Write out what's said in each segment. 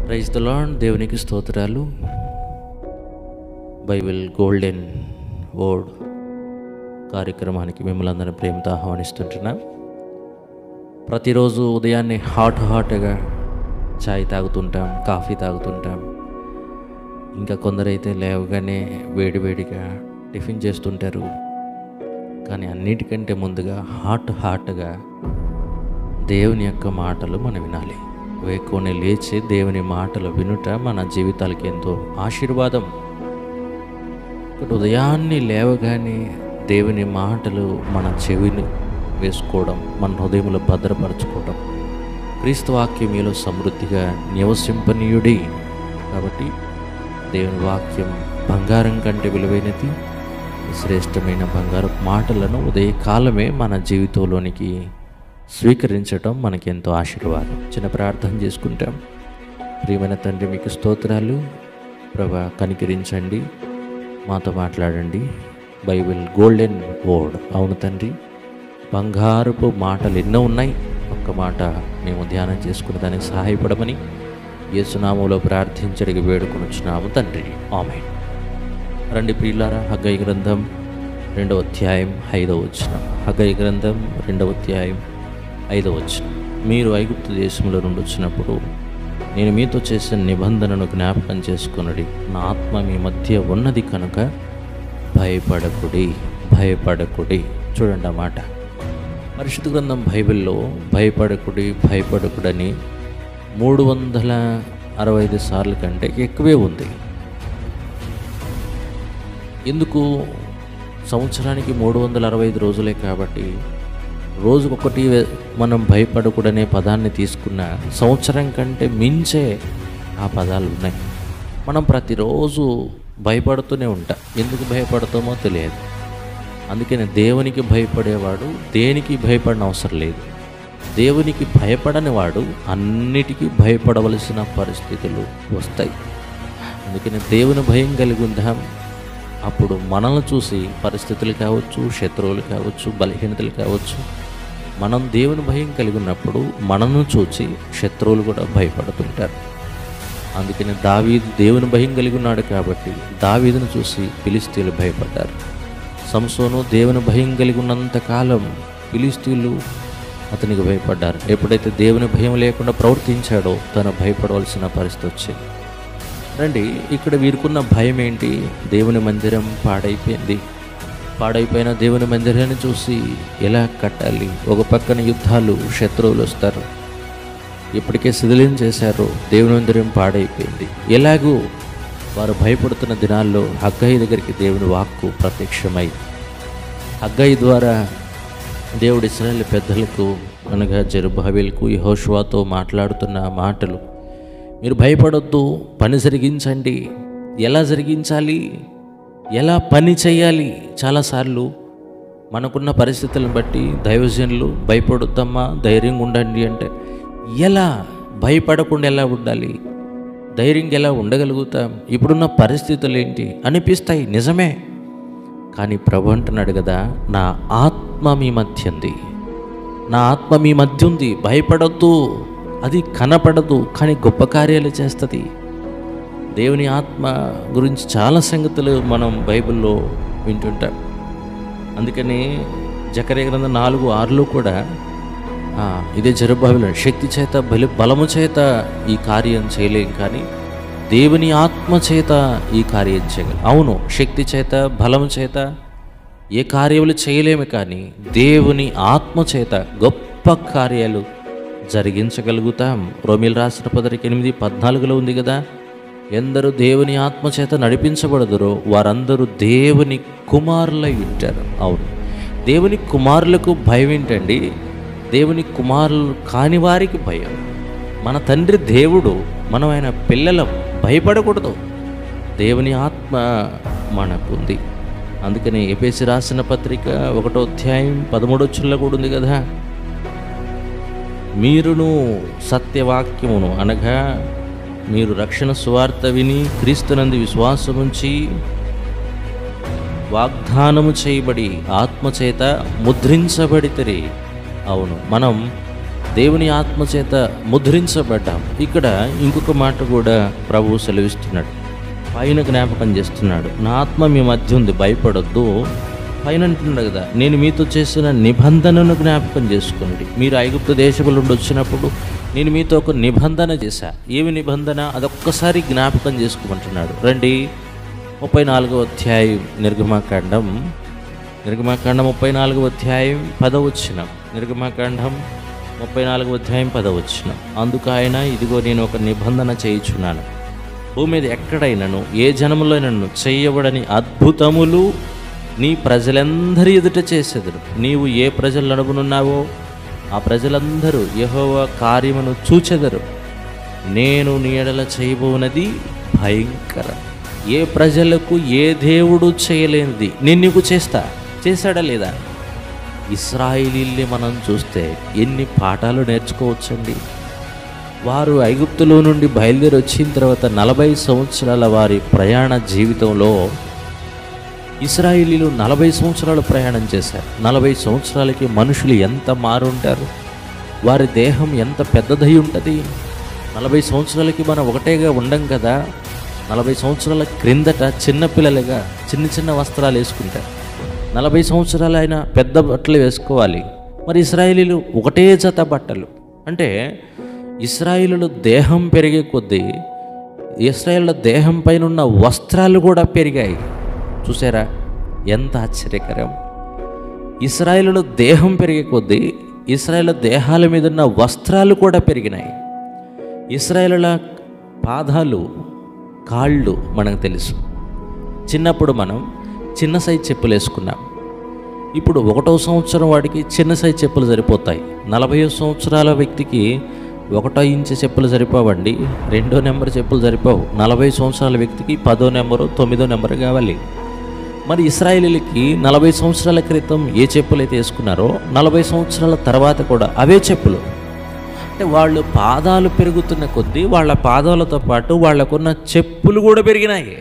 praise the lord దేవునికి స్తోత్రాలు Bible golden word కార్యక్రమానికి మిమ్మల్ని అందరినీ ప్రేమతో ఆహ్వానిస్తుంటున్నా ప్రతిరోజు ఉదయాన్నే హాట్ హాట్గా చాయ్ తాగుతుంటాం కాఫీ తాగుతుంటాం ఇంకా కొందరైతే లేవగానే వేడివేడిగా టిఫిన్ చేస్తుంటారు కానీ అన్నిటికంటే ముందుగా హాట్ హాట్గా దేవుని యొక్క మాటలు మనం వినాలి వేకోని లేచి దేవుని మాటలు వినుట మన జీవితాలకి ఎంతో ఆశీర్వాదం ఇక్కడ ఉదయాన్నే లేవగానే దేవుని మాటలు మన చెవిని వేసుకోవడం మన హృదయంలో భద్రపరచుకోవడం క్రీస్తు వాక్యం మీలో సమృద్ధిగా నివసింపనీయుడి కాబట్టి దేవుని వాక్యం బంగారం కంటే విలువైనది శ్రేష్టమైన బంగారు మాటలను ఉదయకాలమే మన జీవితంలోనికి స్వీకరించటం మనకి ఎంతో ఆశీర్వాదం చిన్న ప్రార్థన చేసుకుంటాం ప్రియమైన తండ్రి మీకు స్తోత్రాలు ప్రభా కనికరించండి మాతో మాట్లాడండి బైబిల్ గోల్డెన్ వర్డ్ అవును తండ్రి బంగారపు మాటలు ఎన్నో ఉన్నాయి ఒక్క మాట మేము ధ్యానం చేసుకునే దానికి సహాయపడమని యేసునామంలో ప్రార్థించడికి వేడుకొనుచున్నాము తండ్రి ఆమె రండి ప్రియులారా హగ్గై గ్రంథం రెండవ అధ్యాయం ఐదవ వచనం హగ్గై గ్రంథం రెండవ అధ్యాయం ఐదవ వచనం మీరు ఐగుప్తు దేశంలో నుండి వచ్చినప్పుడు నేను మీతో చేసిన నిబంధనను జ్ఞాపకం చేసుకున్నది నా ఆత్మ మీ మధ్య ఉన్నది కనుక భయపడకుడి భయపడకుడి చూడండి ఆ మాట పరిశుద్ధ గ్రంథం బైబిల్లో భయపడకుడి భయపడకుడని మూడు వందల అరవై ఐదు సార్లు కంటే ఎక్కువే ఉంది ఎందుకు సంవత్సరానికి మూడు వందల అరవై ఐదు రోజులే కాబట్టి రోజుకొకటి మనం భయపడకూడనే పదాన్ని తీసుకున్న సంవత్సరం కంటే మించే ఆ పదాలు ఉన్నాయి మనం ప్రతిరోజు భయపడుతూనే ఉంటాం ఎందుకు భయపడతామో తెలియదు అందుకని దేవునికి భయపడేవాడు దేనికి భయపడిన అవసరం లేదు దేవునికి భయపడని వాడు అన్నిటికీ భయపడవలసిన పరిస్థితులు వస్తాయి అందుకని దేవుని భయం కలిగి ఉందాం అప్పుడు మనల్ని చూసి పరిస్థితులు కావచ్చు శత్రువులు కావచ్చు బలహీనతలు కావచ్చు మనం దేవుని భయం కలిగి ఉన్నప్పుడు మనను చూసి శత్రువులు కూడా భయపడుతుంటారు అందుకని దావీదు దేవుని భయం కలిగి ఉన్నాడు కాబట్టి దావీదును చూసి ఫిలిస్తీన్లు భయపడ్డారు సంసోను దేవుని భయం కలిగి ఉన్నంత కాలం ఫిలిస్తీన్లు అతనికి భయపడ్డారు ఎప్పుడైతే దేవుని భయం లేకుండా ప్రవర్తించాడో తను భయపడవలసిన పరిస్థితి వచ్చింది రండి ఇక్కడ వీరుకున్న భయం ఏంటి దేవుని మందిరం పాడైపోయింది పాడైపోయిన దేవుని మందిరాన్ని చూసి ఎలా కట్టాలి ఒక పక్కన యుద్ధాలు శత్రువులు వస్తారు ఇప్పటికే శిథిలం చేశారు దేవుని మందిరం పాడైపోయింది ఎలాగూ వారు భయపడుతున్న దినాల్లో హగ్గయ్య దగ్గరికి దేవుని వాక్కు ప్రత్యక్షమై హగ్గయ్య ద్వారా దేవుడి ఇస్రాయల్ పెద్దలకు అనగా జరుబాబేలకు యహోషువాతో మాట్లాడుతున్న మాటలు మీరు భయపడొద్దు పని జరిగించండి ఎలా జరిగించాలి ఎలా పని చేయాలి చాలాసార్లు మనకున్న పరిస్థితులను బట్టి దైవజనులు భయపడొద్దమ్మా ధైర్యంగా ఉండండి అంటే ఎలా భయపడకుండా ఎలా ఉండాలి ధైర్యంగా ఎలా ఉండగలుగుతాం ఇప్పుడున్న పరిస్థితులు ఏంటి అనిపిస్తాయి నిజమే కానీ ప్రభు అంటున్నాడు కదా నా ఆత్మ మీ మధ్య ఉంది నా ఆత్మ మీ మధ్య ఉంది భయపడొద్దు అది కనపడదు కానీ గొప్ప కార్యాలు చేస్తుంది దేవుని ఆత్మ గురించి చాలా సంగతులు మనం బైబిల్లో వింటుంటాం అందుకని జకరే గ్రంథం నాలుగు ఆరులో కూడా ఆ, ఇదే జరుబాబులో శక్తి చేత బలి బలము చేత ఈ కార్యం చేయలేం కానీ దేవుని ఆత్మ చేత ఈ కార్యం చేయగలం అవును శక్తి చేత బలము చేత ఏ కార్యములు చేయలేము కానీ దేవుని ఆత్మ చేత గొప్ప కార్యాలు జరిగించగలుగుతాం రోమిల్ రాసిన పదరికి ఎనిమిది పద్నాలుగులో ఉంది కదా ఎందరు దేవుని ఆత్మ చేత నడిపించబడదురో వారందరూ దేవుని కుమారులై ఉంటారు అవును దేవుని కుమారులకు భయం ఏంటండి దేవుని కుమారులు కాని వారికి భయం మన తండ్రి దేవుడు మనం ఆయన పిల్లలం భయపడకూడదు దేవుని ఆత్మ మనకుంది అందుకని ఏపీసీ రాసిన పత్రిక ఒకటో అధ్యాయం పదమూడో చుల్ల కూడా ఉంది కదా మీరును సత్యవాక్యమును అనగా మీరు రక్షణ సువార్త విని క్రీస్తునందు విశ్వాసముంచి వాగ్దానము చేయబడి ఆత్మచేత ముద్రించబడితే అవును మనం దేవుని ఆత్మ చేత ముద్రించబడ్డాం ఇక్కడ ఇంకొక మాట కూడా ప్రభువు సెలవిస్తున్నాడు పైన జ్ఞాపకం చేస్తున్నాడు నా ఆత్మ మీ మధ్య ఉంది భయపడొద్దు పైన అంటున్నాడు కదా నేను మీతో చేసిన నిబంధనను జ్ఞాపకం చేసుకోండి మీరు ఐగుప్తు దేశపు నుండి వచ్చినప్పుడు నేను మీతో ఒక నిబంధన చేశా ఏమి నిబంధన అదొక్కసారి జ్ఞాపకం చేసుకోమంటున్నాడు రండి ముప్పై నాలుగవ అధ్యాయం నిర్గమాకాండం నిర్గమాకాండం ముప్పై నాలుగవ అధ్యాయం పదవచ్చినం నిర్గమాకాండం ముప్పై నాలుగవ అధ్యాయం పదవచ్చినం అందుకు ఆయన ఇదిగో నేను ఒక నిబంధన చేయుచున్నాను భూమి మీద ఎక్కడైనను ఏ జనములోనను చేయబడని అద్భుతములు నీ ప్రజలందరి ఎదుట చేసేదరు నీవు ఏ ప్రజలు నడుపునున్నావో ఆ ప్రజలందరూ యెహోవా కార్యమును చూచెదరు నేను నీ ఎడల చేయబోనది భయంకరం ఏ ప్రజలకు ఏ దేవుడు చేయలేనిది నేను నీకు చేస్తా చేశాడా లేదా ఇస్రాయిలీల్ని మనం చూస్తే ఎన్ని పాఠాలు నేర్చుకోవచ్చండి వారు ఐగుప్తులో నుండి బయలుదేరి వచ్చిన తర్వాత నలభై సంవత్సరాల వారి ప్రయాణ జీవితంలో ఇస్రాయిలీలు నలభై సంవత్సరాలు ప్రయాణం చేశారు నలభై సంవత్సరాలకి మనుషులు ఎంత మారుంటారు వారి దేహం ఎంత పెద్దదై ఉంటుంది నలభై సంవత్సరాలకి మనం ఒకటేగా ఉండం కదా నలభై సంవత్సరాల క్రిందట చిన్నపిల్లలుగా చిన్న చిన్న వస్త్రాలు వేసుకుంటారు నలభై సంవత్సరాలు ఆయన పెద్ద బట్టలు వేసుకోవాలి మరి ఇస్రాయేలీలు ఒకటే జత బట్టలు అంటే ఇస్రాయేలుల దేహం పెరిగే కొద్దీ ఇస్రాయేళ్ల దేహం పైన ఉన్న వస్త్రాలు కూడా పెరిగాయి చూసారా ఎంత ఆశ్చర్యకరం ఇస్రాయేలుల దేహం పెరిగే కొద్దీ ఇస్రాయేల్ దేహాల మీద ఉన్న వస్త్రాలు కూడా పెరిగినాయి ఇస్రాయేలుల పాదాలు కాళ్ళు మనకు తెలుసు చిన్నప్పుడు మనం చిన్న సైజ్ చెప్పులు వేసుకున్నాం ఇప్పుడు ఒకటో సంవత్సరం వాడికి చిన్న సైజ్ చెప్పులు సరిపోతాయి నలభై సంవత్సరాల వ్యక్తికి ఒకటో ఇంచు చెప్పులు సరిపోవండి రెండో నెంబర్ చెప్పులు సరిపోవు నలభై సంవత్సరాల వ్యక్తికి పదో నెంబరు తొమ్మిదో నెంబర్ కావాలి మరి ఇస్రాయేలీలకి నలభై సంవత్సరాల క్రితం ఏ చెప్పులు అయితే వేసుకున్నారో నలభై సంవత్సరాల తర్వాత కూడా అవే చెప్పులు అంటే వాళ్ళు పాదాలు పెరుగుతున్న కొద్దీ వాళ్ళ పాదాలతో పాటు వాళ్ళకున్న చెప్పులు కూడా పెరిగినాయి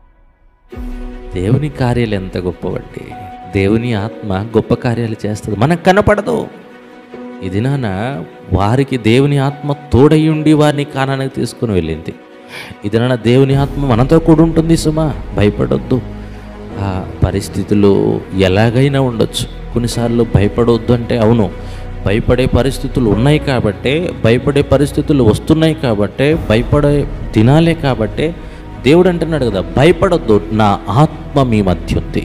దేవుని కార్యాలు ఎంత గొప్పవండి దేవుని ఆత్మ గొప్ప కార్యాలు చేస్తుంది మనకు కనపడదు ఇది నాన్న వారికి దేవుని ఆత్మ తోడయ్యుండి వారిని కానానికి తీసుకుని వెళ్ళింది ఇది నాన్న దేవుని ఆత్మ మనతో కూడా ఉంటుంది సుమా భయపడొద్దు ఆ పరిస్థితులు ఎలాగైనా ఉండొచ్చు కొన్నిసార్లు భయపడొద్దు అంటే అవును భయపడే పరిస్థితులు ఉన్నాయి కాబట్టే భయపడే పరిస్థితులు వస్తున్నాయి కాబట్టే భయపడే దినాలే కాబట్టే దేవుడు అంటున్నాడు కదా భయపడొద్దు నా ఆత్మ మీ మధ్య ఉంది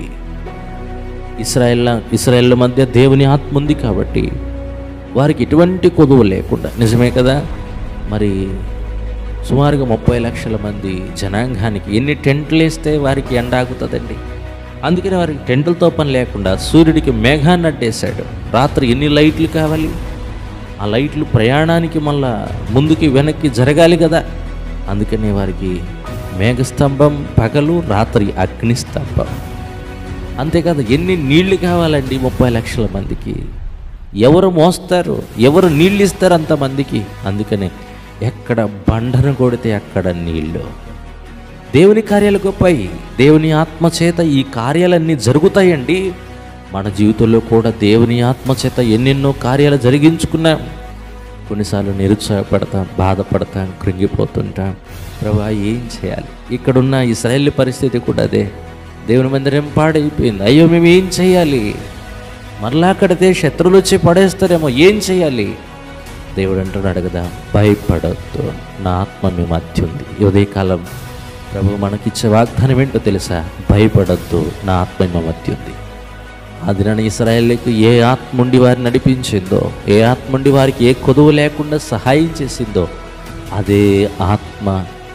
ఇస్రాయేల్ ఇస్రాయేల్ మధ్య దేవుని ఆత్మ ఉంది కాబట్టి వారికి ఎటువంటి కొదువు లేకుండా నిజమే కదా మరి సుమారుగా ముప్పై లక్షల మంది జనాంగానికి ఎన్ని టెంట్లు వేస్తే వారికి ఎండ ఆగుతుందండి అందుకని వారికి టెంట్లతో పని లేకుండా సూర్యుడికి మేఘాన్ని అడ్డేశాడు రాత్రి ఎన్ని లైట్లు కావాలి ఆ లైట్లు ప్రయాణానికి మళ్ళా ముందుకి వెనక్కి జరగాలి కదా అందుకని వారికి మేఘస్తంభం పగలు రాత్రి అగ్నిస్తంభం అంతేకాదు ఎన్ని నీళ్లు కావాలండి ముప్పై లక్షల మందికి ఎవరు మోస్తారు ఎవరు నీళ్ళు ఇస్తారు అంతమందికి అందుకనే ఎక్కడ బండను కొడితే అక్కడ నీళ్ళు దేవుని కార్యాలు గొప్పయి దేవుని ఆత్మ చేత ఈ కార్యాలన్నీ జరుగుతాయండి మన జీవితంలో కూడా దేవుని ఆత్మ చేత ఎన్నెన్నో కార్యాలు జరిగించుకున్నాం కొన్నిసార్లు నిరుత్సాహపడతాం బాధపడతాం కృంగిపోతుంటాం ప్రభా ఏం చేయాలి ఇక్కడున్న ఇస్రాయేల్ పరిస్థితి కూడా అదే దేవుని మందిరం పాడైపోయింది అయ్యో మేము ఏం చేయాలి మరలా కడితే శత్రువులు వచ్చి పడేస్తారేమో ఏం చేయాలి దేవుడు అంటున్నాడు కదా భయపడద్దు నా ఆత్మ మీ మధ్య ఉంది ఈ ఉదయకాలం ప్రభు మనకిచ్చే వాగ్దానం ఏంటో తెలుసా భయపడద్దు నా ఆత్మ మీ మధ్య ఉంది ఆ దినాన ఇస్రాయేల్కి ఏ ఆత్మ ఉండి వారిని నడిపించిందో ఏ ఆత్మ ఉండి వారికి ఏ కొదువు లేకుండా సహాయం చేసిందో అదే ఆత్మ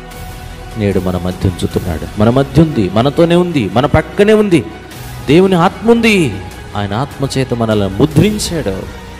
నేడు మన మధ్య ఉంచుతున్నాడు మన మధ్య ఉంది మనతోనే ఉంది మన పక్కనే ఉంది దేవుని ఆత్మ ఉంది ఆయన ఆత్మ చేత మనల్ని ముద్రించాడు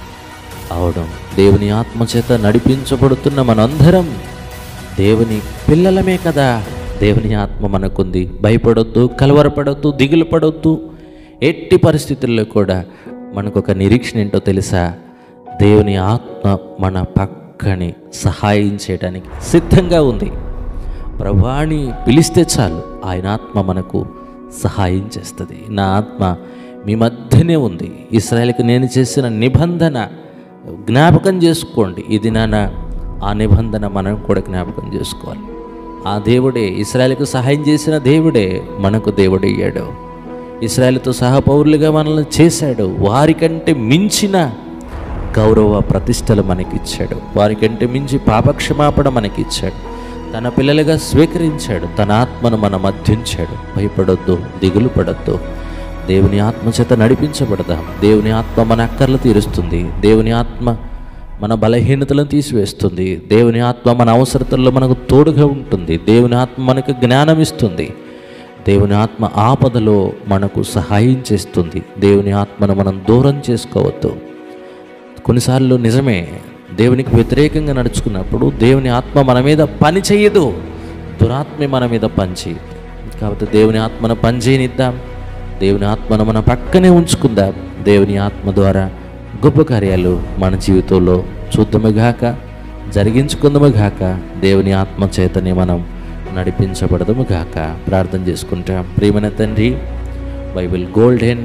అవడం దేవుని ఆత్మ చేత నడిపించబడుతున్న మనందరం దేవుని పిల్లలమే కదా దేవుని ఆత్మ మనకుంది భయపడొద్దు కలవరపడొద్దు దిగులు పడొద్దు ఎట్టి పరిస్థితుల్లో కూడా మనకు ఒక నిరీక్షణ ఏంటో తెలుసా దేవుని ఆత్మ మన పక్కని సహాయం చేయడానికి సిద్ధంగా ఉంది ప్రభాని పిలిస్తే చాలు ఆయన ఆత్మ మనకు సహాయం చేస్తుంది నా ఆత్మ మీ మధ్యనే ఉంది ఇస్రాయల్కి నేను చేసిన నిబంధన జ్ఞాపకం చేసుకోండి ఇది నాన్న ఆ నిబంధన మనం కూడా జ్ఞాపకం చేసుకోవాలి ఆ దేవుడే ఇస్రాయల్కు సహాయం చేసిన దేవుడే మనకు దేవుడయ్యాడు ఇస్రాయల్తో సహపౌరులుగా మనల్ని చేశాడు వారికంటే మించిన గౌరవ ప్రతిష్టలు మనకిచ్చాడు వారికంటే మించి పాపక్షమాపణ మనకిచ్చాడు తన పిల్లలుగా స్వీకరించాడు తన ఆత్మను మన మధ్యుంచాడు భయపడొద్దు దిగులు పడొద్దు దేవుని ఆత్మ చేత నడిపించబడదాం దేవుని ఆత్మ మన అక్కర్లు తీరుస్తుంది దేవుని ఆత్మ మన బలహీనతలను తీసివేస్తుంది దేవుని ఆత్మ మన అవసరతల్లో మనకు తోడుగా ఉంటుంది దేవుని ఆత్మ మనకు జ్ఞానం ఇస్తుంది దేవుని ఆత్మ ఆపదలో మనకు సహాయం చేస్తుంది దేవుని ఆత్మను మనం దూరం చేసుకోవద్దు కొన్నిసార్లు నిజమే దేవునికి వ్యతిరేకంగా నడుచుకున్నప్పుడు దేవుని ఆత్మ మన మీద పని చేయదు దురాత్మ మన మీద పని చేయదు కాబట్టి దేవుని ఆత్మను పని చేయనిద్దాం దేవుని ఆత్మను మన పక్కనే ఉంచుకుందాం దేవుని ఆత్మ ద్వారా గొప్ప కార్యాలు మన జీవితంలో చూద్దాముగాక జరిగించుకుందాముగాక దేవుని ఆత్మ చేతని మనం నడిపించబడదము గాక ప్రార్థన చేసుకుంటాం ప్రియమైన తండ్రి బైబిల్ గోల్డెన్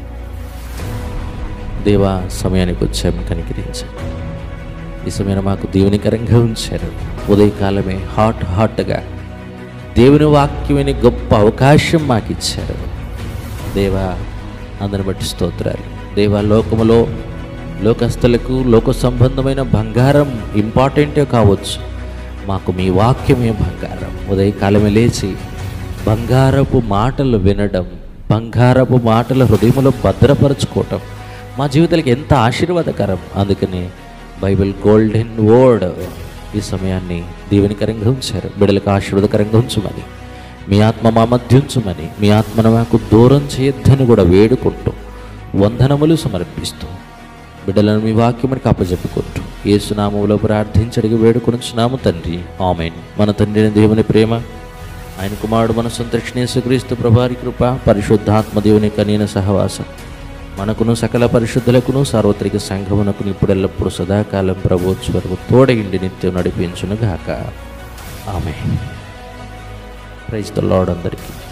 దేవా సమయానికి వచ్చాము కనికరించండి ఈ సమయం మాకు దీవెనికరంగా ఉంచారు ఉదయకాలమే హాట్ హాట్గా దేవుని వాక్యమని గొప్ప అవకాశం మాకు ఇచ్చారు దేవా అందరిని బట్టి స్తోత్రాలు దేవా లోకములో లోకస్తులకు లోక సంబంధమైన బంగారం ఇంపార్టెంటే కావచ్చు మాకు మీ వాక్యమే బంగారం ఉదయకాలమే లేచి బంగారపు మాటలు వినడం బంగారపు మాటలు హృదయంలో భద్రపరచుకోవటం మా జీవితాలకు ఎంత ఆశీర్వాదకరం అందుకని బైబిల్ గోల్డెన్ వర్డ్ ఈ సమయాన్ని దీవెనికరంగా ఉంచారు బిడ్డలకు ఆశీర్వాదకరంగా ఉంచమని మీ ఆత్మ మా మధ్య ఉంచమని మీ ఆత్మను మాకు దూరం చేయొద్దని కూడా వేడుకుంటూ వందనములు సమర్పిస్తూ బిడ్డలను మీ వాక్యమునికి అప్పచెప్పుకుంటూ ఏసునామంలో ప్రార్థించడికి వేడుకొనుచున్నాము తండ్రి ఆమెన్ మన తండ్రిని దేవుని ప్రేమ ఆయన కుమారుడు మన సంతృష్ణేశ్వక్రీస్తు ప్రభారి కృప పరిశుద్ధాత్మ దేవుని కనీన సహవాసం మనకును సకల పరిశుద్ధులకును సార్వత్రిక సంఘమునకును ఇప్పుడెల్లప్పుడు సదాకాలం ప్రభోత్స వరకు తోడయిండి నిత్యం నడిపించును గాక ఆమె ప్రైజ్ ద లార్డ్ అందరికీ